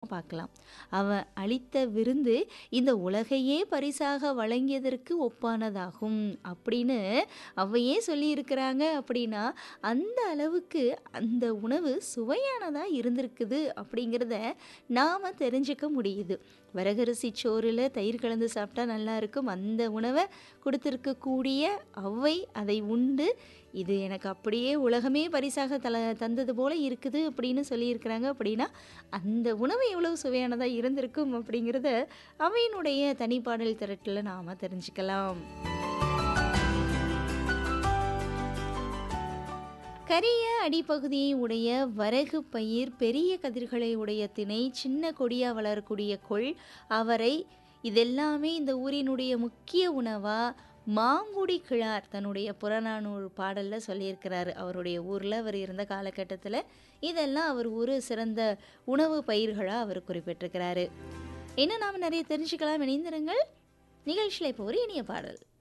பார்க்கலாம் அவன் அளித்த விருந்து இந்த உலகையே பரிசாக வழங்கியதற்கு ஒப்பானதாகும் அப்படின்னு அவையே சொல்லியிருக்கிறாங்க அப்படின்னா அந்த அளவுக்கு அந்த உணவு சுவையானதாக இருந்திருக்குது அப்படிங்கிறத நாம் தெரிஞ்சுக்க முடியுது வரகரிசி சோறில் தயிர் கலந்து சாப்பிட்டா நல்லா இருக்கும் அந்த உணவை கொடுத்துருக்கக்கூடிய அவ்வை அதை உண்டு இது எனக்கு அப்படியே உலகமே பரிசாக தல தந்தது போல இருக்குது அப்படின்னு சொல்லியிருக்கிறாங்க அப்படின்னா அந்த உணவு எவ்வளவு சுவையானதாக இருந்திருக்கும் அப்படிங்கிறத அவையினுடைய தனிப்பாடல் திரட்டில் நாம் தெரிஞ்சுக்கலாம் கரிய அடிப்பகுதியை உடைய வரகு பயிர் பெரிய கதிர்களை உடைய திணை சின்ன கொடியாக வளரக்கூடிய கொள் அவரை இதெல்லாமே இந்த ஊரினுடைய முக்கிய உணவாக மாங்குடி கிழார் தன்னுடைய புறநானூறு பாடலில் சொல்லியிருக்கிறாரு அவருடைய ஊரில் அவர் இருந்த காலகட்டத்தில் இதெல்லாம் அவர் ஒரு சிறந்த உணவு பயிர்களாக அவர் குறிப்பிட்டிருக்கிறாரு இன்னும் நாம் நிறைய தெரிஞ்சுக்கலாம் இணைந்திருங்கள் நிகழ்ச்சியில் இப்போ ஒரு இனிய பாடல்